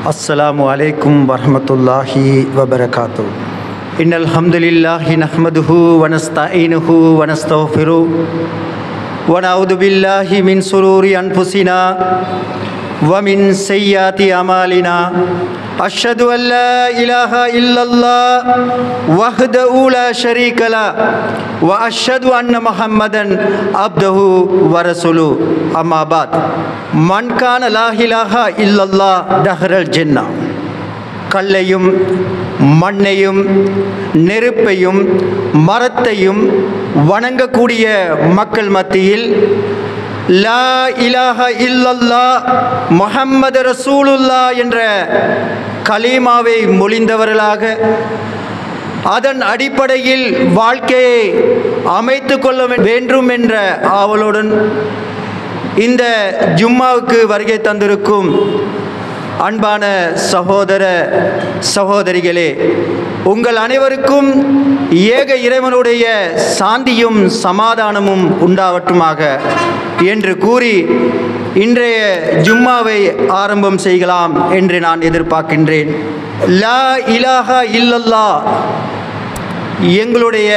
السلام عليكم ورحمة الله وبركاته إن الحمد لله نحمده ونستعينه ونستغفره ونعوذ بالله من سرور أنفسنا ومن سيئات أعمالنا أشهد أن لا إله إلا الله وحده لا شريك له وأشهد أن محمدا عبده ورسوله أما بعد من كان لا إله إلا الله دخل الجنة கல்லையும் மண்ணையும் நெருப்பையும் மரத்தையும் வணங்கக்கூடிய மக்கள் மத்தியில் லா இலாஹ இல்லல்லா முஹம்மது ரசூலுல்லா என்ற கலீமாவை மொழிந்தவர்களாக அதன் அடிப்படையில் வாழ்க்கையை அமைத்து கொள்ள வேண்டும் என்ற ஆவலுடன் இந்த ஜும்மாவுக்கு வருகை தந்திருக்கும் அன்பான சகோதர சகோதரிகளே உங்கள் அனைவருக்கும் ஏக இறைவனுடைய சாந்தியும் சமாதானமும் உண்டாவட்டுமாக என்று கூறி இன்றைய ஜும்மாவை ஆரம்பம் செய்யலாம் என்று நான் எதிர்பார்க்கின்றேன் லா இலாஹா இல்லல்லா எங்களுடைய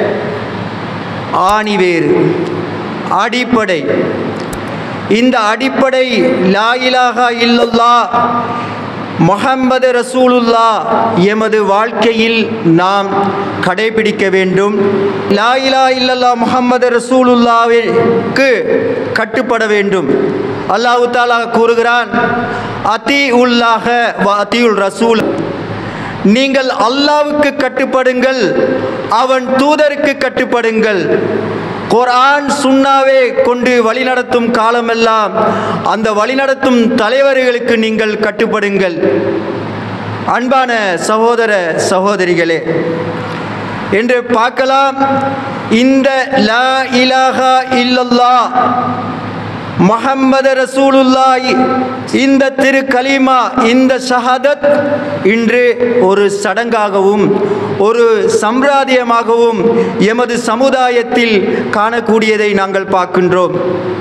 ஆணிவேறு அடிப்படை இந்த அடிப்படை லா இலாஹா இல்லல்லா முஹம்மது ரசூலுல்லா எமது வாழ்க்கையில் நாம் கடைபிடிக்க வேண்டும் லா இலா இல்லல்லா முஹம்மது ரசூலுல்லாவிற்கு கட்டுப்பட வேண்டும் அல்லாஹு தாலா கூறுகிறான் அதி உல்லாக வ அதியுல் ரசூல் நீங்கள் அல்லாவுக்கு கட்டுப்படுங்கள் அவன் தூதருக்கு கட்டுப்படுங்கள் குர்ஆன் சுன்னாவே கொண்டு வழிநடத்தும் காலமெல்லாம் அந்த வழிநடத்தும் தலைவர்களுக்கு நீங்கள் கட்டுப்படுங்கள் அன்பான சகோதர சகோதரிகளே என்று பார்க்கலாம் இந்த லா இலாஹா இல்லல்லா முஹம்மது ரசூலுல்லாஹி இந்த திரு கலீமா இந்த ஷஹாதத் இன்று ஒரு சடங்காகவும் ஒரு சம்பிரதாயமாகவும் எமது சமுதாயத்தில் காணக்கூடியதை நாங்கள் பார்க்கின்றோம்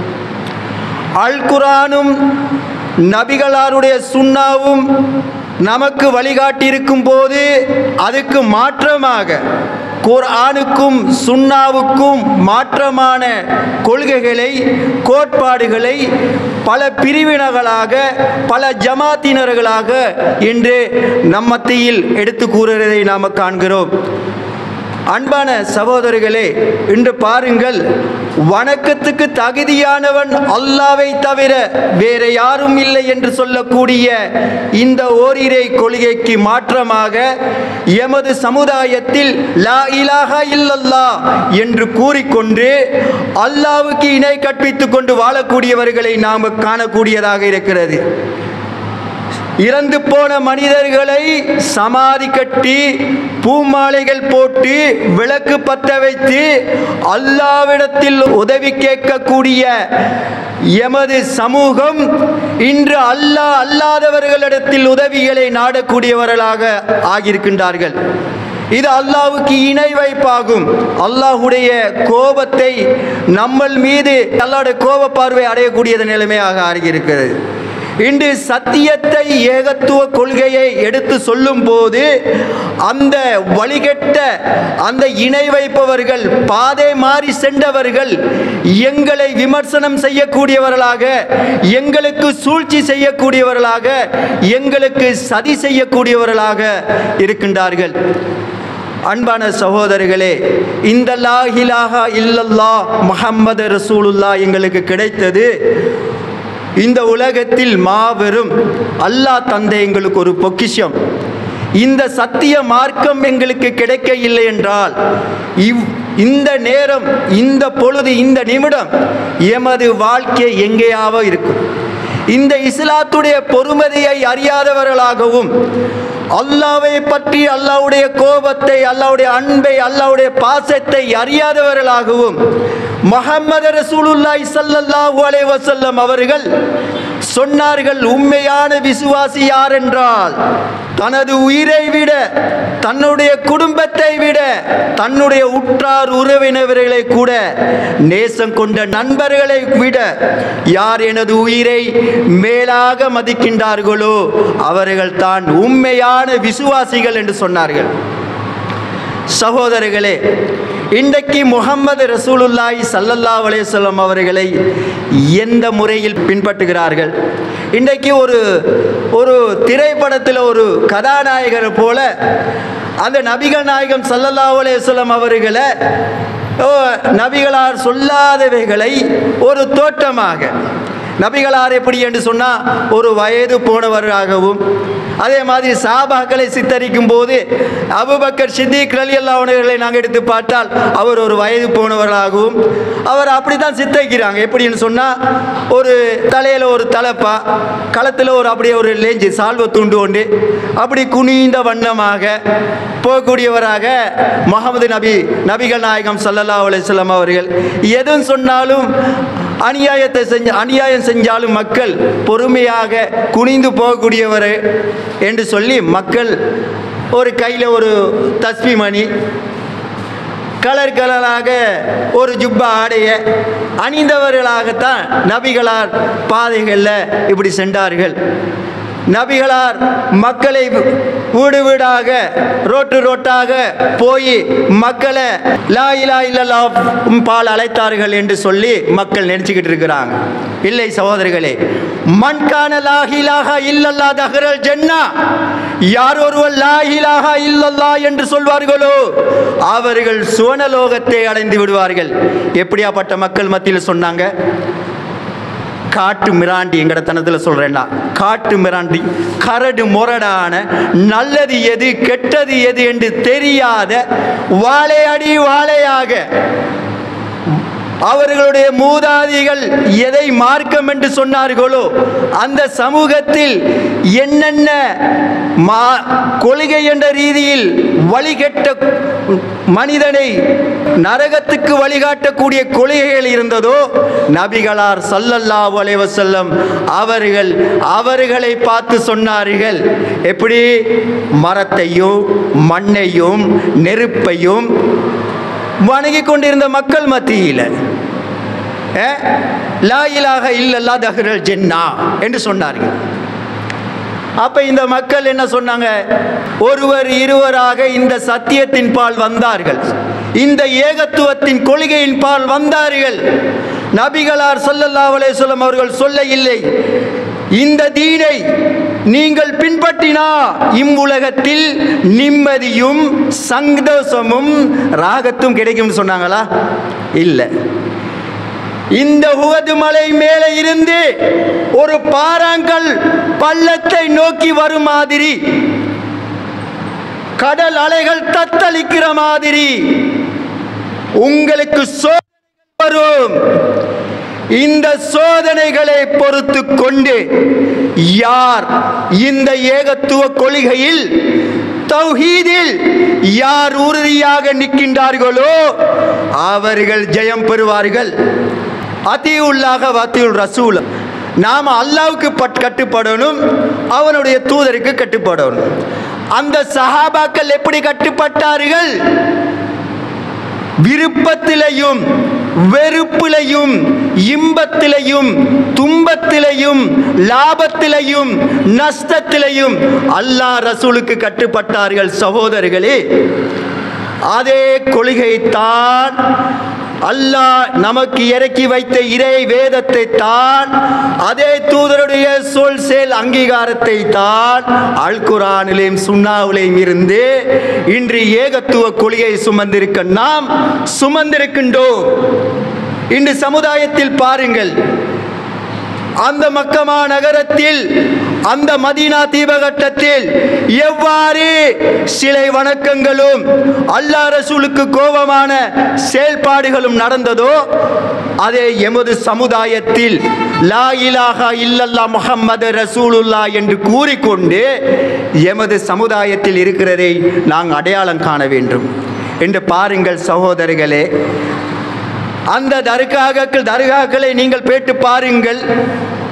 அல் குரானும் நபிகளாருடைய சுண்ணாவும் நமக்கு வழிகாட்டியிருக்கும் போது அதுக்கு மாற்றமாக குர்ஆனுக்கும் சுன்னாவுக்கும் மாற்றமான கொள்கைகளை கோட்பாடுகளை பல பிரிவினர்களாக பல ஜமாத்தினர்களாக இன்று நம்மத்தியில் எடுத்து கூறுவதை நாம் காண்கிறோம் அன்பான சகோதரர்களே இன்று பாருங்கள் வணக்கத்துக்கு தகுதியானவன் அல்லாவை தவிர வேற யாரும் இல்லை என்று சொல்லக்கூடிய இந்த ஓரிரை கொள்கைக்கு மாற்றமாக எமது சமுதாயத்தில் லா இலாஹா இல்லல்லா என்று கூறிக்கொண்டு அல்லாவுக்கு இணை கற்பித்துக் கொண்டு வாழக்கூடியவர்களை நாம் காணக்கூடியதாக இருக்கிறது இறந்து போன மனிதர்களை சமாதி கட்டி பூமாலைகள் போட்டு விளக்கு பத்த வைத்து அல்லாவிடத்தில் உதவி கேட்கக்கூடிய எமது சமூகம் இன்று அல்லாஹ் அல்லாதவர்களிடத்தில் உதவிகளை நாடக்கூடியவர்களாக ஆகியிருக்கின்றார்கள் இது அல்லாவுக்கு இணை வைப்பாகும் அல்லாஹுடைய கோபத்தை நம்மள் மீது அல்லாவுடைய கோப பார்வை அடையக்கூடியது நிலைமையாக ஆகியிருக்கிறது இன்று சத்தியத்தை ஏகத்துவ கொள்கையை எடுத்து சொல்லும் போது அந்த வழிகட்ட அந்த இணை வைப்பவர்கள் பாதை மாறி சென்றவர்கள் எங்களை விமர்சனம் செய்யக்கூடியவர்களாக எங்களுக்கு சூழ்ச்சி செய்யக்கூடியவர்களாக எங்களுக்கு சதி செய்யக்கூடியவர்களாக இருக்கின்றார்கள் அன்பான சகோதரர்களே இந்த லாஹிலாஹா இல்லல்லா முஹம்மது ரசூலுல்லா எங்களுக்கு கிடைத்தது இந்த உலகத்தில் மாபெரும் அல்லாஹ் தந்த எங்களுக்கு ஒரு பொக்கிஷம் இந்த சத்திய மார்க்கம் எங்களுக்கு கிடைக்க இல்லை என்றால் இவ் இந்த நேரம் இந்த பொழுது இந்த நிமிடம் எமது வாழ்க்கை எங்கேயாவோ இருக்கும் இந்த இஸ்லாத்துடைய பொறுமதியை அறியாதவர்களாகவும் அல்லாவை பற்றி அல்லாவுடைய கோபத்தை அல்லாவுடைய அன்பை அல்லாவுடைய பாசத்தை அறியாதவர்களாகவும் முஹம்மது ரசூலுல்லாஹி ஸல்லல்லாஹு அலைஹி வஸல்லம் அவர்கள் சொன்னார்கள் உண்மையான விசுவாசி யார் என்றால் தனது உயிரை விட தன்னுடைய குடும்பத்தை விட தன்னுடைய உற்றார் உறவினர்களை கூட நேசம் கொண்ட நண்பர்களை விட யார் எனது உயிரை மேலாக மதிக்கின்றார்களோ அவர்கள் தான் உண்மையான விசுவாசிகள் என்று சொன்னார்கள் சகோதரர்களே இன்றைக்கு முகம்மது ரசூலுல்லாஹி ஸல்லல்லாஹு அலைஹி வஸல்லம் அவர்களை எந்த முறையில் பின்பற்றுகிறார்கள் இன்றைக்கு ஒரு ஒரு திரைப்படத்தில் ஒரு கதாநாயகர் போல அந்த நபிகள் நாயகம் ஸல்லல்லாஹு அலைஹி வஸல்லம் அவர்களை ஓ, நபிகளார் சொல்லாதவைகளை ஒரு தோற்றமாக நபிகளார் எப்படி என்று சொன்னால் ஒரு வயது போனவராகவும் அதே மாதிரி சாபாக்களை சித்தரிக்கும் போது அபுபக்கர் சித்திக் அலி அல்லாஹர்களை நாங்கள் எடுத்து பார்த்தால் அவர் ஒரு வயது போனவராகவும் அவர் அப்படி தான் சித்தரிக்கிறாங்க எப்படின்னு சொன்னால் ஒரு தலையில் ஒரு தலைப்பா களத்தில் ஒரு அப்படியே ஒரு லேஞ்சு சால்வை துண்டு கொண்டு அப்படி குனிந்த வண்ணமாக போகக்கூடியவராக முகமது நபி நபிகள் நாயகம் ஸல்லல்லாஹு அலைஹி வஸல்லம் அவர்கள் எதுவும் சொன்னாலும் அநியாயத்தை செஞ்ச அநியாயம் செஞ்சாலும் மக்கள் பொறுமையாக குனிந்து போகக்கூடியவர் என்று சொல்லி மக்கள் ஒரு கையில் ஒரு தஸ்பி மணி கலர் கலராக ஒரு ஜுப்பா ஆடைய அணிந்தவர்களாகத்தான் நபிகளார் பாதைகளில் இப்படி சென்றார்கள் நபிகளார் மக்களை வீடு வீடாக ரோட்டு ரோட்டாக போய் மக்களை லா இலா இல்லல்லா பால் அழைத்தார்கள் என்று சொல்லி மக்கள் நினச்சிக்கிட்டு இருக்கிறாங்க இல்லை சகோதரர்களே மண்கான லாஹிலாக இல்லல்லா தஹரல் ஜன்னா யார் ஒருவர் லா இலாஹா இல்லல்லா என்று சொல்வார்களோ அவர்கள் சுவனலோகத்தை அடைந்து விடுவார்கள் எப்படியாப்பட்ட மக்கள் மத்தியில் சொன்னாங்க காட்டு மிராண்டி எங்கடத்தனத்தில் சொல்கிறேன்னா காட்டு மிராண்டி கரடு முரடான நல்லது எது கெட்டது எது என்று தெரியாத வாழையடி வாழையாக அவர்களுடைய மூதாதிகள் எதை மார்க்கம் என்று சொன்னார்களோ அந்த சமூகத்தில் என்னென்ன மா கொள்கை என்ற ரீதியில் வழிகெட்ட மனிதனை நரகத்துக்கு வழிகாட்டக்கூடிய கொள்கைகள் இருந்ததோ நபிகளார் சல்லல்லாஹு அலைஹி வஸல்லம் அவர்கள் அவர்களை பார்த்து சொன்னார்கள் எப்படி மரத்தையும் மண்ணையும் நெருப்பையும் வணங்கி கொண்டிருந்த மக்கள் மத்தியில் அஹ், லா இலாஹ இல்லல்லா தஹ்ரல் ஜென்னா என்று சொன்னார்கள் அப்ப இந்த மக்கள் என்ன சொன்னாங்க ஒருவர் இருவராக இந்த சத்தியத்தின் பால் வந்தார்கள் இந்த ஏகத்துவத்தின் கொள்கையின் பால் வந்தார்கள் நபிகளார் ஸல்லல்லாஹு அலைஹி வஸல்லம் அவர்கள் சொல்ல இல்லை இந்த தீனை நீங்கள் பின்பற்றினா இம்முலகத்தில் நிம்மதியும் சந்தோஷமும் ராகத்தும் கிடைக்கும்னு சொன்னாங்களா இல்லை இந்த உகது மலை மேலே இருந்து ஒரு பாறாங்கல் பள்ளத்தை நோக்கி வரும் மாதிரி கடல் அலைகள் தத்தளிக்கிற மாதிரி உங்களுக்கு சோதனைகள் வரும் இந்த சோதனைகளை பொறுத்து கொண்டு யார் இந்த ஏகத்துவ கொள்கையில் தௌஹீதில் யார் உறுதியாக நிற்கின்றார்களோ அவர்கள் ஜெயம் பெறுவார்கள் அதியுள்ளாக வத்தியுள் ரசூல் நாம் அல்லாவுக்கு பட் கட்டுப்படணும் அவனுடைய தூதருக்கு கட்டுப்படணும் அந்த சஹாபாக்கள் எப்படி கட்டுப்பட்டார்கள் விருப்பத்திலையும் வெறுப்பிலையும் இன்பத்திலையும் துன்பத்திலையும் லாபத்திலையும் நஷ்டத்திலையும் அல்லாஹ் ரசூலுக்கு கட்டுப்பட்டார்கள் சகோதரர்களே அதே கொள்கைத்தான் அல்லாஹ் நமக்கு இறக்கி வைத்த இறை வேதத்தை தான் அதே தூதருடைய சொல் செயல் அங்கீகாரத்தை தான் அல் குரானிலேயும் சுண்ணாவிலையும் இருந்து இன்று ஏகத்துவ கொள்கையை சுமந்திருக்க நாம் சுமந்திருக்கின்றோம் இன்று சமுதாயத்தில் பாருங்கள் அந்த மக்கமா நகரத்தில் அந்த மதீனா தீபகட்டத்தில் எவ்வாறு சிலை வணக்கங்களும் அல்லாஹ் ரசூலுக்கு கோபமான செயல்பாடுகளும் நடந்ததோ அதே எமது சமுதாயத்தில் லா இலாஹா இல்லல்லா முஹம்மது ரசூலுல்லா என்று கூறிக்கொண்டு எமது சமுதாயத்தில் இருக்கிறதை நாங்கள் அடையாளம் காண வேண்டும் என்று பாருங்கள் சகோதரிகளே அந்த தர்காக்கள் தர்காக்களை நீங்கள் பேட்டு பாருங்கள்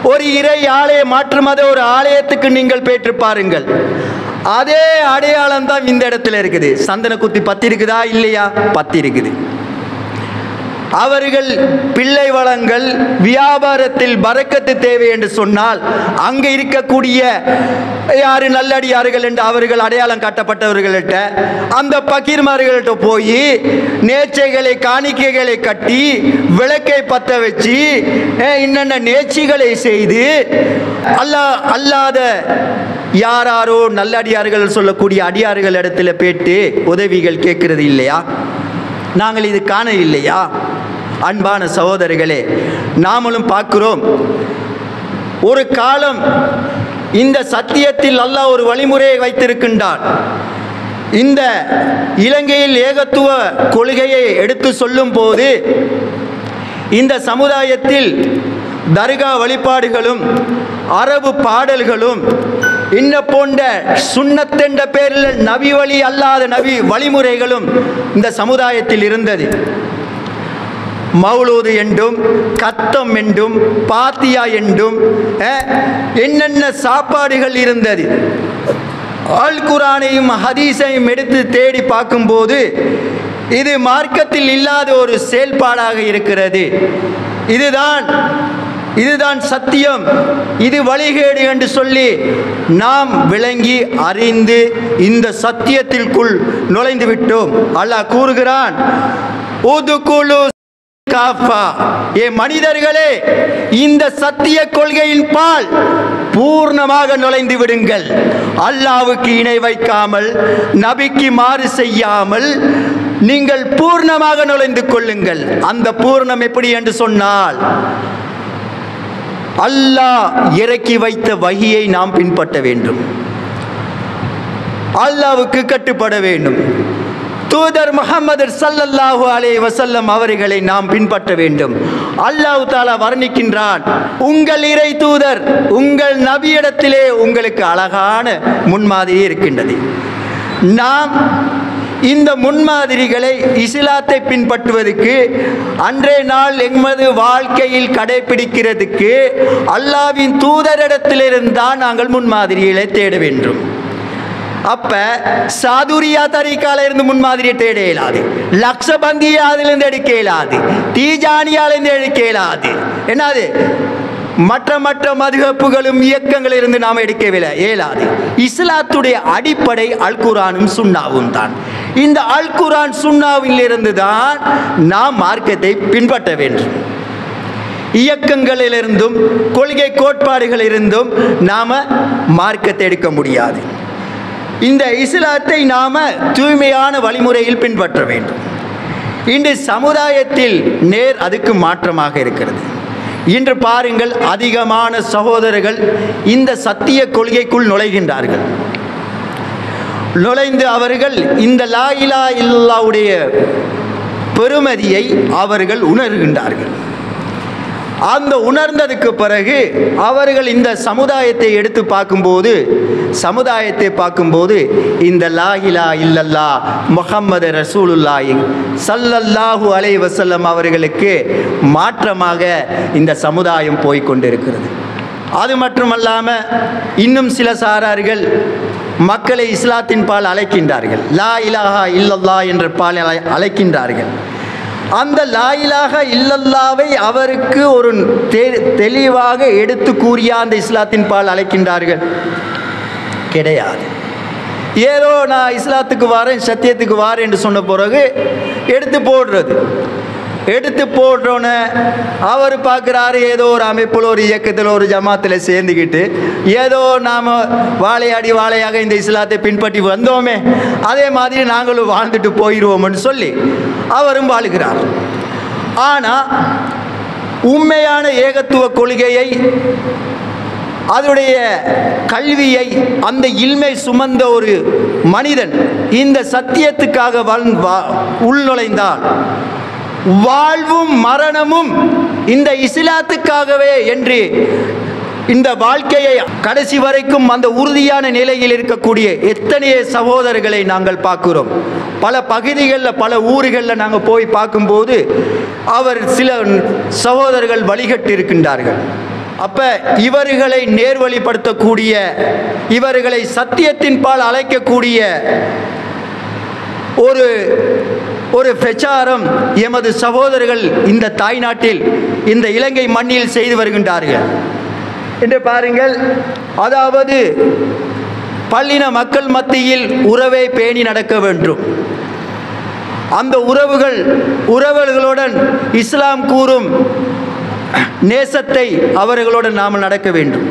ஒரு இறை ஆலய மாற்று மத ஒரு ஆலயத்துக்கு நீங்கள் பெற்று பாருங்கள் அதே அடையாளம் தான் இந்த இடத்துல இருக்குது சந்தன குத்தி பத்தி இருக்குதா இல்லையா பத்தி இருக்குது அவர்கள் பிள்ளை வளங்கள் வியாபாரத்தில் பறக்கத்து தேவை என்று சொன்னால் அங்கே இருக்கக்கூடிய யாரு நல்லடியார்கள் என்று அவர்கள் அடையாளம் காட்டப்பட்டவர்கள்ட்ட அந்த பக்கீர்மார்கள்ட்ட போய் நேச்சைகளை காணிக்கைகளை கட்டி விளக்கை பத்த வச்சு அஹ், இன்னென்ன நேர்ச்சிகளை செய்து அல்லா அல்லாத யாராரோ நல்லடியார்கள் சொல்லக்கூடிய அடியார்கள் இடத்துல போயிட்டு உதவிகள் கேட்கறது இல்லையா நாங்கள் இது காண இல்லையா அன்பான சகோதரர்களே நாமளும் பார்க்கிறோம் ஒரு காலம் இந்த சத்தியத்தில் அல்லாஹ் ஒரு வழிமுறையை வைத்திருக்கின்றான் இந்த இலங்கையில் ஏகத்துவ கொள்கையை எடுத்து சொல்லும் போது இந்த சமுதாயத்தில் தர்கா வழிபாடுகளும் அரபு பாடல்களும் இன்ன போன்ற சுண்ணத்தென்ற பேரில் நபி வழி அல்லாத நபி வழிமுறைகளும் இந்த சமுதாயத்தில் இருந்தது மௌலூது என்றும் கத்தம் என்றும் பாத்தியா என்றும் அஹ், என்னென்ன சாப்பாடுகள் இருந்தது அல் குரானையும் ஹதீஸையும் எடுத்து தேடி பார்க்கும்போது இது மார்க்கத்தில் இல்லாத ஒரு செயல்பாடாக இருக்கிறது இதுதான் இதுதான் சத்தியம் இது வழிகேடு என்று சொல்லி நாம் விளங்கி அறிந்து இந்த சத்தியத்திற்குள் நுழைந்து விட்டோம் அல்லாஹ் கூறுகிறான் உதுகுலு காஃபா ஏ மனிதர்களே இந்த சத்திய கொள்கையின் பால் பூர்ணமாக நுழைந்து விடுங்கள் அல்லாவுக்கு இணை வைக்காமல் நபிக்கு மாறு செய்யாமல் நீங்கள் பூர்ணமாக நுழைந்து கொள்ளுங்கள் அந்த பூர்ணம் எப்படி என்று சொன்னால் அல்லாஹ் இறக்கி வைத்த வகியை நாம் பின்பற்ற வேண்டும் அல்லாவுக்கு கட்டுப்பட வேண்டும் தூதர் முகமது சல்லல்லாஹு அலைஹி வஸல்லம் அவர்களை நாம் பின்பற்ற வேண்டும் அல்லாஹ் தாலா வர்ணிக்கின்றான் உங்கள் இறை தூதர் உங்கள் நபியிடத்திலே உங்களுக்கு அழகான முன்மாதிரி இருக்கின்றது நாம் இந்த முன்மாதிரிகளை இஸ்லாத்தை பின்பற்றுவதற்கு அன்றைய நாள் எமது வாழ்க்கையில் கடைபிடிக்கிறதுக்கு அல்லாவின் தூதரிடத்திலிருந்து தான் நாங்கள் முன்மாதிரிகளை தேட வேண்டும் அப்ப சாதுரியா தரிக்கால இருந்து முன்மாதிரியை தேட இயலாது லக்ஷபந்தியாதிலிருந்து எடுக்க இயலாது தீஜானியாலிருந்து எடுக்க இயலாது என்னது மற்ற மற்ற மதுகப்புகளும் இயக்கங்களில் இருந்து நாம் எடுக்கவில்லை இயலாது இஸ்லாத்துடைய அடிப்படை அல் குரானும் சுண்ணாவும் தான் இந்த அல் குரான் சுண்ணாவில் இருந்து தான் நாம் மார்க்கத்தை பின்பற்ற வேண்டும் இயக்கங்களிலிருந்தும் கொள்கை கோட்பாடுகளிலிருந்தும் நாம மார்க்கத்தை எடுக்க முடியாது இந்த இஸ்லாத்தை நாம தூய்மையான வழிமுறையில் பின்பற்ற வேண்டும் இன்று சமுதாயத்தில் நேர் அதுக்கு மாற்றமாக இருக்கிறது இன்று பாருங்கள் அதிகமான சகோதரர்கள் இந்த சத்திய கொள்கைக்குள் நுழைகின்றார்கள் நுழைந்து அவர்கள் இந்த லா இலா இல்லாவுடைய பெருமதியை அவர்கள் உணர்கின்றார்கள் அந்த உணர்ந்ததுக்கு பிறகு அவர்கள் இந்த சமுதாயத்தை எடுத்து பார்க்கும்போது சமுதாயத்தை பார்க்கும்போது இந்த லா இலா இல்லல்லா முஹம்மது ரசூலுல்லாஹி சல்லல்லாஹு அலைஹி வஸல்லம் அவர்களுக்கு மாற்றமாக இந்த சமுதாயம் போய் கொண்டிருக்கிறது அது மட்டுமல்லாமல் இன்னும் சில சாரார்கள் மக்களை இஸ்லாத்தின் பால் அழைக்கின்றார்கள் லா இலாஹா இல்லல்லா என்ற பால் அழை- அழைக்கின்றார்கள் அந்த லாயிலாக இல்லல்லாவை அவருக்கு ஒரு தெ- தெளிவாக எடுத்து கூறிய அந்த இஸ்லாத்தின் பால் அழைக்கின்றார்கள் கிடையாது ஏதோ நான் இஸ்லாத்துக்கு வாரேன் சத்தியத்துக்கு வாரேன் என்று சொன்ன பிறகு எடுத்து போடுறது எடுத்து போடுறோன்னே அவர் பார்க்குறாரு ஏதோ ஒரு அமைப்பில் ஒரு இயக்கத்தில் ஒரு ஜமாத்தில் சேர்ந்துக்கிட்டு ஏதோ நாம் வாழையாடி வாழையாக இந்த இஸ்லாத்தை பின்பற்றி வந்தோமே அதே மாதிரி நாங்களும் வாழ்ந்துட்டு போயிடுவோம்னு சொல்லி அவரும் வாழுகிறார் ஆனால் உண்மையான ஏகத்துவ கொள்கையை அதனுடைய கல்வியை அந்த இல்மை சுமந்த ஒரு மனிதன் இந்த சத்தியத்துக்காக வாழ் வா- உள்நுழைந்தால் வாழ்வும் மரணமும் இந்த இஸ்லாத்துக்காகவே என்று இந்த வாழ்க்கையை கடைசி வரைக்கும் அந்த உறுதியான நிலையில் இருக்கக்கூடிய எத்தனைய சகோதரர்களை நாங்கள் பார்க்கிறோம் பல பகுதிகளில் பல ஊர்களில் நாங்கள் போய் பார்க்கும்போது அவர் சில சகோதரர்கள் வழிகட்டு இருக்கின்றார்கள் அப்ப இவர்களை நேர்வழிப்படுத்தக்கூடிய இவர்களை சத்தியத்தின் பால் அழைக்கக்கூடிய ஒரு ஒரு பிரச்சாரம் எமது சகோதரர்கள் இந்த தாய்நாட்டில் இந்த இலங்கை மண்ணில் செய்து வருகின்றார்கள் என்று பாருங்கள் அதாவது பல்லின மக்கள் மத்தியில் உறவை பேணி நடக்க வேண்டும் அந்த உறவுகள் உறவுகளுடன் இஸ்லாம் கூறும் நேசத்தை அவர்களுடன் நாம் நடக்க வேண்டும்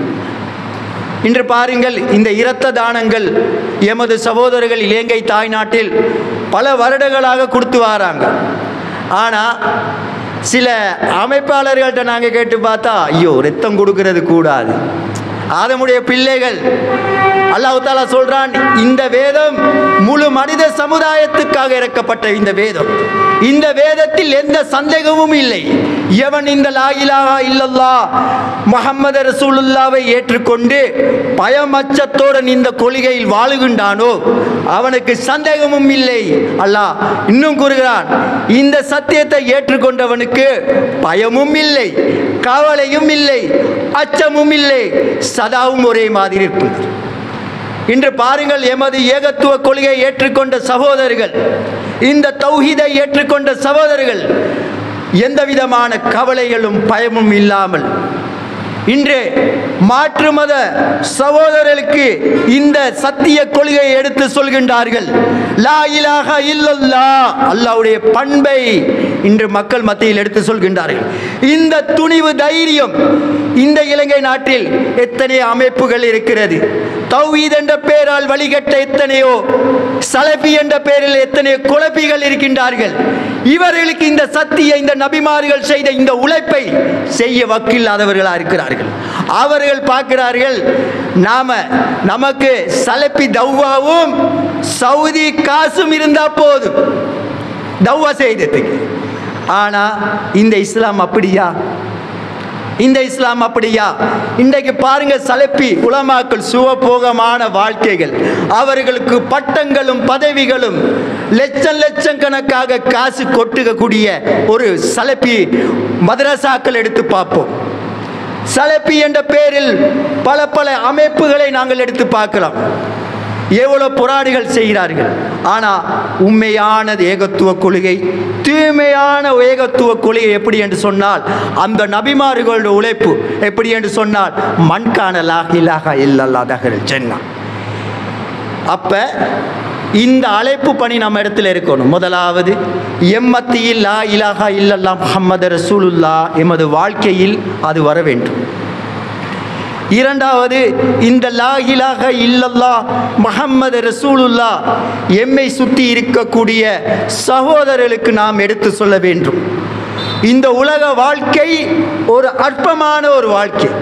இன்று பாருங்கள் இந்த இரத்த தானங்கள் எமது சகோதரர்கள் இலங்கை தாய்நாட்டில் பல வருடங்களாக கொடுத்து வராங்க ஆனால் சில அமைப்பாளர்கள்ட்ட நாங்கள் கேட்டு பார்த்தா ஐயோ ரத்தம் கொடுக்கறது கூடாது அதனுடைய பிள்ளைகள் அல்லாஹ் தாலா சொல்றான் இந்த வேதம் முழு மனித சமுதாயத்துக்காக இறக்கப்பட்ட இந்த வேதம் இந்த வேதத்தில் எந்த சந்தேகமும் இல்லை எவன் இந்த லா இலாஹா இல்லல்லா முஹம்மது ரசூலுல்லாவை ஏற்றுக்கொண்டு பயமச்சத்துடன் இந்த கொள்கையில் வாழுகின்றானோ அவனுக்கு சந்தேகமும் இல்லை அல்லாஹ் இன்னும் கூறுகிறான் இந்த சத்தியத்தை ஏற்றுக்கொண்டவனுக்கு பயமும் இல்லை கவலையும் இல்லை அச்சமும் இல்லை சதாவும் ஒரே மாதிரி இருக்கும் இன்று பாருங்கள் எமது ஏகத்துவ கொள்கையை ஏற்றுக்கொண்ட சகோதரர்கள் இந்த தௌஹீதை ஏற்றுக்கொண்ட சகோதரர்கள் எந்த விதமான கவலைகளும் பயமும் இல்லாமல் இன்று மாற்று மத சகோதரர்களுக்கு இந்த சத்திய கொள்கையை எடுத்து சொல்கின்றார்கள் லா இலாஹா இல்லல்லா அல்லாஹ்வுடைய பண்பை இன்று மக்கள் மத்தியில் எடுத்து சொல்கின்றார்கள் இந்த துணிவு தைரியம் இந்த இலங்கை நாட்டில் எத்தனை அமைப்புகள் இருக்கிறது தௌஹீத் என்ற பெயரால் வழிகட்ட எத்தனையோ சலபி என்ற பெயரில் எத்தனையோ குழப்பிகள் இருக்கின்றார்கள் இவர்களுக்கு இந்த சத்திய இந்த நபிமார்கள் செய்த இந்த உழைப்பை செய்ய வக்கில்லாதவர்களாக இருக்கிறார்கள் அவர்கள் பார்க்கிறார்கள் நாம நமக்கு சலப்பி தவ்வாவும் சவுதி காசும் இருந்தா போதும் தவ்வா செய்ததுக்கு ஆனா இந்த இஸ்லாம் அப்படியா இந்த இஸ்லாம் அப்படியா இன்றைக்கு பாருங்க சலப்பி உலமாக்கள் சுவபோகமான வாழ்க்கைகள் அவர்களுக்கு பட்டங்களும் பதவிகளும் லட்சம் லட்சம் கணக்காக காசு கொட்டுகக்கூடிய ஒரு சலப்பி மதரசாக்கள் எடுத்து பார்ப்போம் சலப்பி என்ற பெயரில் பல பல அமைப்புகளை நாங்கள் எடுத்து பார்க்கலாம் எவ்வளவு போராடிகள் செய்கிறார்கள் ஆனால் உண்மையான ஏகத்துவ கொள்கை தூய்மையான ஏகத்துவ கொள்கை எப்படி என்று சொன்னால் அந்த நபிமார்களுடைய உழைப்பு எப்படி என்று சொன்னால் மண்கான லாஹிலாக இல்லல்லா தகர் சென்னா அப்ப இந்த அழைப்பு பணி நம்ம இடத்துல இருக்கணும் முதலாவது எம்மத்தியில் லா இலாஹா இல்லல்லா முஹம்மது ரசூலுல்லா எமது வாழ்க்கையில் அது வர வேண்டும் இரண்டாவது இந்த லா இலாஹ இல்லல்லா முஹம்மது ரசூலுல்லா எம்மை சுற்றி இருக்கக்கூடிய சகோதரர்களுக்கு நாம் எடுத்து சொல்ல வேண்டும் இந்த உலக வாழ்க்கை ஒரு அற்பமான ஒரு வாழ்க்கை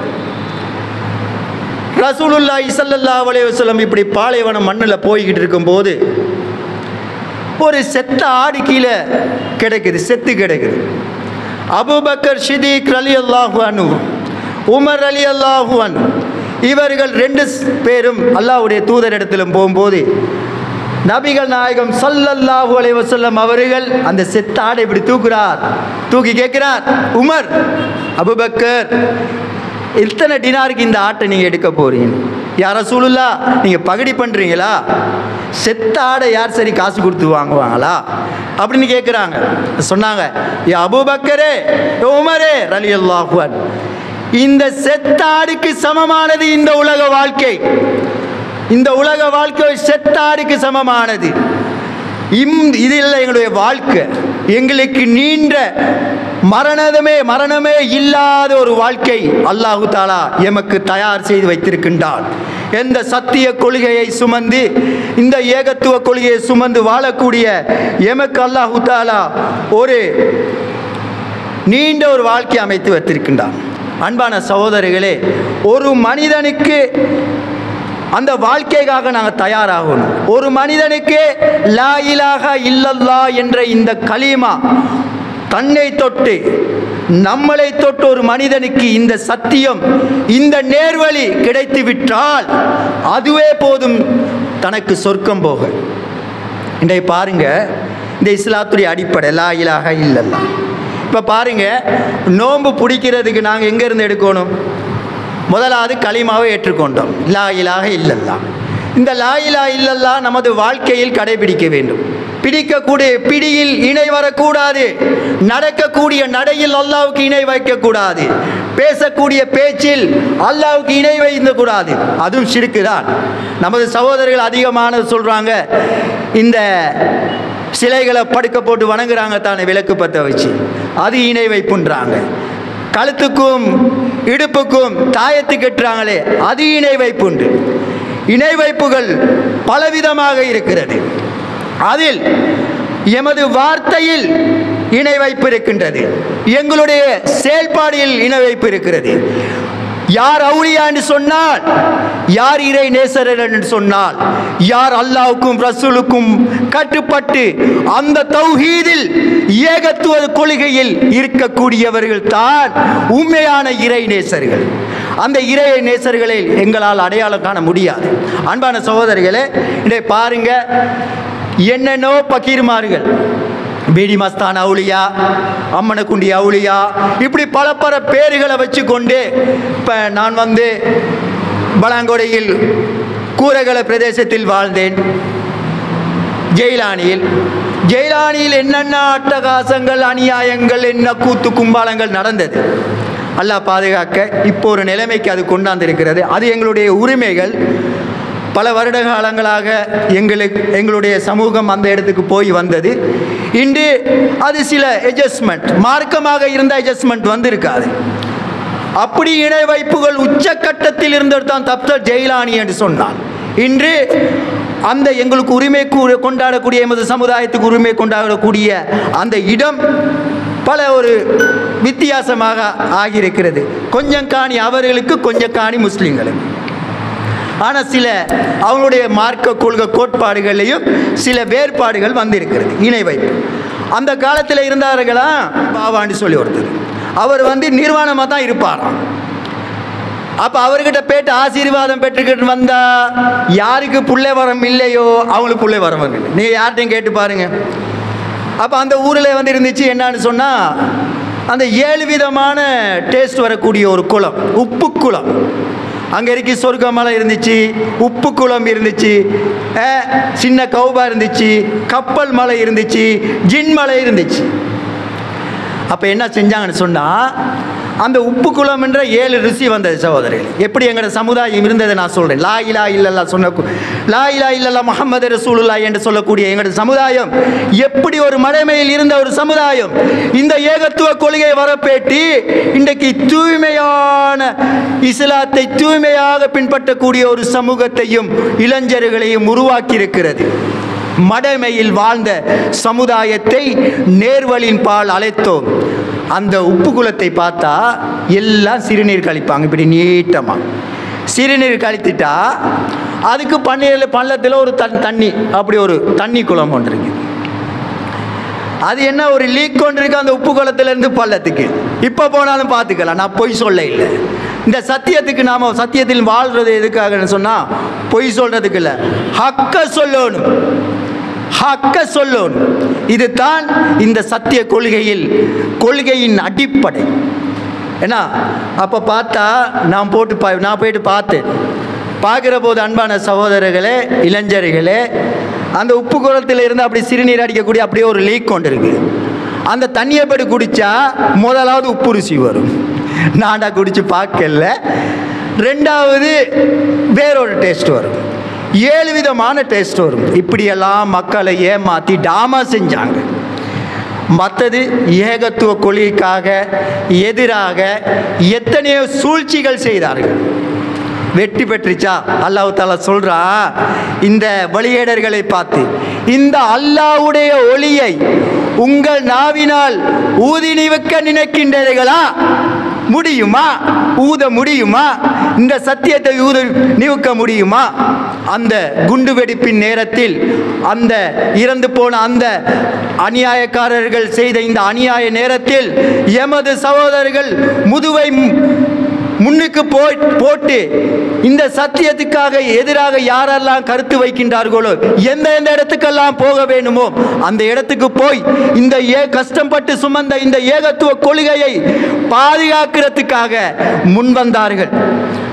ரசூலுல்லா இசல்லல்லா வலைவசலம் இப்படி பாலைவனம் மண்ணில் போய்கிட்டு இருக்கும்போது ஒரு செத்த ஆடு கீழே கிடைக்குது செத்து கிடைக்குது அபுபக்கர் ஷிதீக் அலி அல்லாஹு அனு உமர் அலி அல்லாஹுவன் இவர்கள் ரெண்டு பேரும் அல்லாஹ்வுடைய தூதர் இடத்திலும் போகும்போது நபிகள் நாயகம் சல்லல்லாஹு அலைஹி வஸல்லம் அவர்கள் அந்த செத்த ஆடை இப்படி தூக்குறார் தூக்கி கேட்கிறார் உமர் அபுபக்கர் இத்தனை டினாருக்கு இந்த ஆட்டை நீங்கள் எடுக்க போறீங்க யார சூழலா நீங்கள் பகடி பண்ணுறீங்களா செத்த ஆடை யார் சரி காசு கொடுத்து வாங்குவாங்களா அப்படின்னு கேட்குறாங்க சொன்னாங்க யா அபுபக்கரே யா உமரே ரலி அல்லாஹுவன் இந்த செத்தாடுக்கு சமமானது இந்த உலக வாழ்க்கை இந்த உலக வாழ்க்கை செத்தாடுக்கு சமமானது இம் இது இல்லை எங்களுடைய வாழ்க்கை எங்களுக்கு நீண்ட மரணமே மரணமே இல்லாத ஒரு வாழ்க்கை அல்லாஹு தாலா எமக்கு தயார் செய்து வைத்திருக்கின்றான் எந்த சத்திய கொள்கையை சுமந்து இந்த ஏகத்துவ கொள்கையை சுமந்து வாழக்கூடிய எமக்கு அல்லாஹு தாலா ஒரு நீண்ட ஒரு வாழ்க்கை அமைத்து வைத்திருக்கின்றான் அன்பான சகோதரிகளே ஒரு மனிதனுக்கு அந்த வாழ்க்கைக்காக நாங்கள் தயாராகணும் ஒரு மனிதனுக்கு லா இலாஹா இல்லல்லா என்ற இந்த கலீமா தன்னை தொட்டு நம்மளை தொட்டு ஒரு மனிதனுக்கு இந்த சத்தியம் இந்த நேர்வழி கிடைத்து விட்டால் அதுவே போதும் தனக்கு சொர்க்கம் போக இன்றைய பாருங்க இந்த இஸ்லாத்துடைய அடிப்படை லா இலாஹா இல்லல்லா இப்போ பாருங்க நோன்பு பிடிக்கிறதுக்கு நாங்கள் எங்கேருந்து எடுக்கணும் முதலாவது களிமாவை ஏற்றுக்கொண்டோம் லா இலாக இல்லல்லா இந்த லா இலா இல்லல்லா நமது வாழ்க்கையில் கடைபிடிக்க வேண்டும் பிடிக்கக்கூடிய பிடியில் இணை வரக்கூடாது நடக்கக்கூடிய நடையில் அல்லாவுக்கு இணை வைக்கக்கூடாது பேசக்கூடிய பேச்சில் அல்லாவுக்கு இணை வைக்க கூடாது அதுவும் சிறுக்கு தான் நமது சகோதரர்கள் அதிகமானது சொல்கிறாங்க இந்த சிலைகளை படுக்க போட்டு வணங்குறாங்க தானே விளக்கு பற்ற வச்சு அது இணை வைப்புன்றாங்க கழுத்துக்கும் இடுப்புக்கும் தாயத்து கட்டுறாங்களே அது இணை வைப்புண்டு இணை வைப்புகள் பலவிதமாக இருக்கிறது அதில் எமது வார்த்தையில் இணை வைப்பு இருக்கின்றது எங்களுடைய செயல்பாடில் இணை வைப்பு இருக்கிறது யார் அவுளியா என்று சொன்னால் யார் இறை நேசரர் என்று சொன்னால் யார் அல்லாவுக்கும் ரசூலுக்கும் கட்டுப்பட்டு அந்த தௌஹீதில் ஏகத்துவ கொள்கையில் இருக்கக்கூடியவர்கள் தான் உண்மையான இறை நேசர்கள் அந்த இறை நேசர்களை எங்களால் அடையாளம் காண முடியாது அன்பான சகோதரிகளே இதை பாருங்க என்னென்னோ பக்கீர்மார்கள் பீடி மஸ்தான் அவுளியா அம்மனக்குண்டி அவுளியா இப்படி பல பல பேர்களை வச்சுக்கொண்டு இப்போ நான் வந்து பலாங்கொடையில் கூரகல பிரதேசத்தில் வாழ்ந்தேன் ஜெயிலானியில் ஜெயிலானியில் என்னென்ன அட்டகாசங்கள் அநியாயங்கள் என்ன கூத்து கும்பாலங்கள் நடந்தது அல்லாஹ் பாதுகாக்க இப்போ ஒரு நிலைமைக்கு அது கொண்டாந்திருக்கிறது அது எங்களுடைய உரிமைகள் பல வருட காலங்களாக எங்களுக்கு எங்களுடைய சமூகம் அந்த இடத்துக்கு போய் வந்தது இன்று அது சில எட்ஜஸ்ட்மெண்ட் மார்க்கமாக இருந்த எட்ஜஸ்ட்மெண்ட் வந்திருக்காது அப்படி இணை வைப்புகள் உச்சக்கட்டத்தில் இருந்தது தான் தப்தர் ஜெயிலானி என்று சொன்னான் இன்று அந்த எங்களுக்கு உரிமை கூ- கொண்டாடக்கூடிய எமது சமுதாயத்துக்கு உரிமை கொண்டாடக்கூடிய அந்த இடம் பல ஒரு வித்தியாசமாக ஆகியிருக்கிறது கொஞ்சம் காணி அவர்களுக்கு கொஞ்சம் காணி முஸ்லீம்களுக்கு ஆனால் சில அவங்களுடைய மார்க்க கொள்கை கோட்பாடுகளையும் சில வேறுபாடுகள் வந்திருக்கிறது இணை வைப்பு அந்த காலத்தில் இருந்தார்களா பாவான்னு சொல்லி ஒருத்தர் அவர் வந்து நிர்வாணமாக தான் இருப்பாராம் அப்போ அவர்கிட்ட போயிட்டு ஆசீர்வாதம் பெற்றுக்கிட்டு வந்தா யாருக்கு புள்ளை வரம் இல்லையோ அவங்களுக்கு புள்ளை வரம் இல்லை நீங்கள் யார்கிட்டையும் கேட்டு பாருங்க அப்போ அந்த ஊரில் வந்து இருந்துச்சு என்னன்னு சொன்னால் அந்த ஏழு விதமான டேஸ்ட் வரக்கூடிய ஒரு குளம் உப்பு குளம் அங்கே இருக்க சொர்க்க மலை இருந்துச்சு உப்பு குளம் இருந்துச்சு அஹ், சின்ன கௌபா இருந்துச்சு கப்பல் மலை இருந்துச்சு ஜின் மலை இருந்துச்சு அப்போ என்ன செஞ்சாங்கன்னு சொன்னால் அந்த உப்பு குளம் என்ற ஏழு ருசி வந்தது சகோதரர்கள் எப்படி எங்களோட சமுதாயம் இருந்ததை நான் சொல்கிறேன் லா இலா இல்லல்லா சொன்ன கு- லா இலா இல்லல்லா முஹம்மது ரசூலுல்லா என்று சொல்லக்கூடிய எங்களோட சமுதாயம் எப்படி ஒரு மடைமையில் இருந்த ஒரு சமுதாயம் இந்த ஏகத்துவ கொள்கையை வரப்பேட்டி இன்றைக்கு தூய்மையான இஸ்லாத்தை தூய்மையாக பின்பற்றக்கூடிய ஒரு சமூகத்தையும் இளைஞர்களையும் உருவாக்கி இருக்கிறது மடமையில் வாழ்ந்த சமுதாயத்தை நேர்வழியின் பால் அழைத்தோம் அந்த உப்பு குளத்தை பார்த்தா எல்லாம் சிறுநீர் கழிப்பாங்க இப்படி நீட்டமாக சிறுநீர் கழித்துட்டா அதுக்கு பன்னீரில் பள்ளத்தில் ஒரு தண் தண்ணி அப்படி ஒரு தண்ணி குளம் ஒன்று இருக்கு அது என்ன ஒரு லீக் கொண்டு இருக்கு அந்த உப்பு குளத்திலிருந்து பள்ளத்துக்கு இப்போ போனாலும் பார்த்துக்கலாம் நான் பொய் சொல்ல இல்லை இந்த சத்தியத்துக்கு நாம் சத்தியத்தில் வாழ்றது எதுக்காகன்னு சொன்னால் பொய் சொல்கிறதுக்கு இல்லை ஹக்க சொல்லணும் ஹக்க சொல்லணும் இதுதான் இந்த சத்திய கொள்கையில் கொள்கையின் அடிப்படை ஏன்னா அப்போ பார்த்தா நான் போட்டு பா நான் போயிட்டு பார்த்தேன் பார்க்குற போது அன்பான சகோதரர்களே இளைஞர்களே அந்த உப்பு குளத்தில் இருந்து அப்படி சிறுநீர் அடிக்கக்கூடிய அப்படியே ஒரு லீக் கொண்டு இருக்கு அந்த தண்ணியை போட்டு குடித்தா முதலாவது உப்பு ருசி வரும் நான்டா குடித்து பார்க்கல ரெண்டாவது வேறொரு டேஸ்ட் வரும் ஏழு விதமான டேஸ்ட் வரும் இப்படியெல்லாம் மக்களை ஏமாற்றி டாமா செஞ்சாங்க மற்றது ஏகத்துவ கொள்கைக்காக எதிராக எத்தனையோ சூழ்ச்சிகள் செய்தார்கள் வெற்றி பெற்றுச்சா அல்லாஹ் தாலா சொல்றா இந்த வழியேடர்களை பார்த்து இந்த அல்லாஹ்வுடைய ஒளியை உங்கள் நாவினால் ஊதி நிற்க நினைக்கின்றீர்களா முடியுமா ஊத முடியுமா இந்த சத்தியத்தை ஊத நிவுக்க முடியுமா அந்த குண்டு வெடிப்பின் நேரத்தில் அந்த இறந்து போன அந்த அநியாயக்காரர்கள் செய்த இந்த அநியாய நேரத்தில் எமது சகோதரர்கள் முதுவை மு- முன்னுக்கு போய் போட்டு இந்த சத்தியத்துக்காக எதிராக யாரெல்லாம் கருத்து வைக்கின்றார்களோ எந்த எந்த இடத்துக்கெல்லாம் போக வேணுமோ அந்த இடத்துக்கு போய் இந்த ஏ கஷ்டப்பட்டு சுமந்த இந்த ஏகத்துவ கொள்கையை பாதுகாக்கிறதுக்காக முன்வந்தார்கள்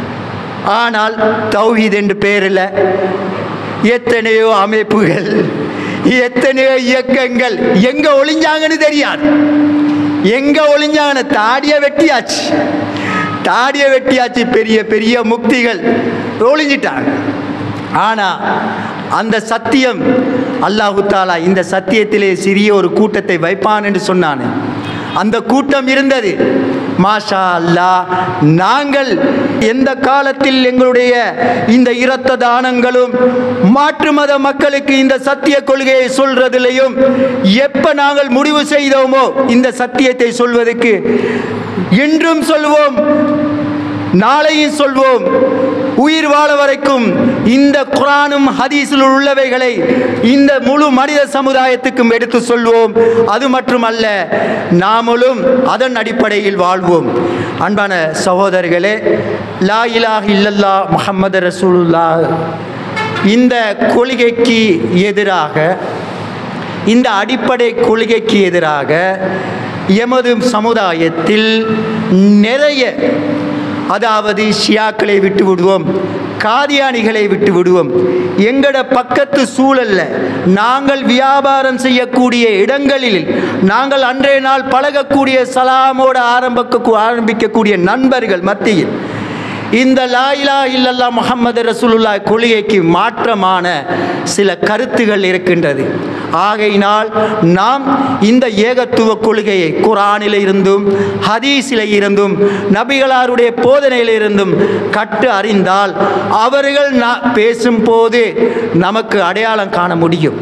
ஆனால் தௌஹீத் என்று பேரில் எத்தனையோ அமைப்புகள் எத்தனையோ இயக்கங்கள் எங்க ஒளிஞ்சாங்கன்னு தெரியாது எங்க ஒளிஞ்சாங்கன்னு தாடிய வெட்டியாச்சு தாடிய வெட்டியாச்சு பெரிய பெரிய முக்திகள் ஒளிஞ்சிட்டாங்க ஆனா அந்த சத்தியம் அல்லாஹு தாலா இந்த சத்தியத்திலே சிறிய ஒரு கூட்டத்தை வைப்பான் என்று சொன்னான் அந்த கூட்டம் இருந்தது மாஷா அல்லாஹ் நாங்கள் எந்த காலத்தில் எங்களுடைய இந்த இரத்த தானங்களும் மாற்று மத மக்களுக்கு இந்த சத்திய கொள்கையை சொல்றதிலையும் எப்ப நாங்கள் முடிவு செய்தோமோ இந்த சத்தியத்தை சொல்வதற்கு இன்றும் சொல்வோம் நாளையும் சொல்வோம் உயிர் வாழ வரைக்கும் இந்த குரானும் ஹதீஸில் உள்ளவைகளை இந்த முழு மனித சமுதாயத்துக்கும் எடுத்து சொல்வோம் அது மட்டுமல்ல நாமளும் அதன் அடிப்படையில் வாழ்வோம் அன்பான சகோதரர்களே லா இலாஹ இல்லல்லா முஹம்மது ரசூலுல்லா இந்த கொள்கைக்கு எதிராக இந்த அடிப்படை கொள்கைக்கு எதிராக எமது சமுதாயத்தில் நிறைய அதாவது ஷியாக்களை விட்டு விடுவோம் காதியானிகளை விட்டு விடுவோம் எங்கட பக்கத்து சூழல்ல நாங்கள் வியாபாரம் செய்யக்கூடிய இடங்களில் நாங்கள் அன்றைய நாள் பழகக்கூடிய சலாமோடு ஆரம்பிக்க ஆரம்பிக்கக்கூடிய நண்பர்கள் மத்தியில் இந்த லாயிலா இல்லல்லா முகமது ரசூலுல்லா கொள்கைக்கு மாற்றமான சில கருத்துகள் இருக்கின்றது ஆகையினால் நாம் இந்த ஏகத்துவ கொள்கையை குரானில் இருந்தும் ஹதீஸில் இருந்தும் நபிகளாருடைய போதனையில் இருந்தும் கற்று அறிந்தால் அவர்கள் நா- பேசும்போது நமக்கு அடையாளம் காண முடியும்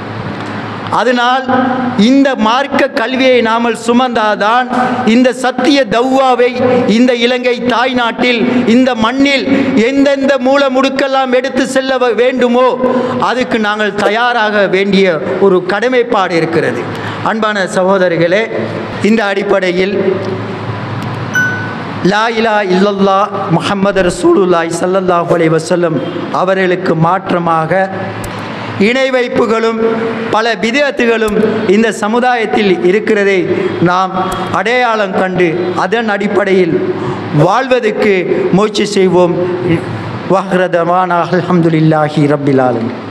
அதனால் இந்த மார்க்க கல்வியை நாமல் சுமந்தாதான் இந்த சத்திய தௌவாவை இந்த இலங்கை தாய் நாட்டில் இந்த மண்ணில் எந்தெந்த மூல முடுக்கெல்லாம் எடுத்து செல்ல வ- வேண்டுமோ அதுக்கு நாங்கள் தயாராக வேண்டிய ஒரு கடமைப்பாடு இருக்கிறது அன்பான சகோதரிகளே இந்த அடிப்படையில் லா இலா இல்லல்லா முஹம்மது ரசூலுல்லாய் ஸல்லல்லாஹு அலைஹி வஸல்லம் அவர்களுக்கு மாற்றமாக இணை வைப்புகளும் பல விதத்துகளும் இந்த சமுதாயத்தில் இருக்கிறதை நாம் அடையாளம் கண்டு அதன் அடிப்படையில் வாழ்வதற்கு முயற்சி செய்வோம் வஹ்ரதமான அல்ஹம்துலில்லாஹி ரப்பில் ஆலமீன்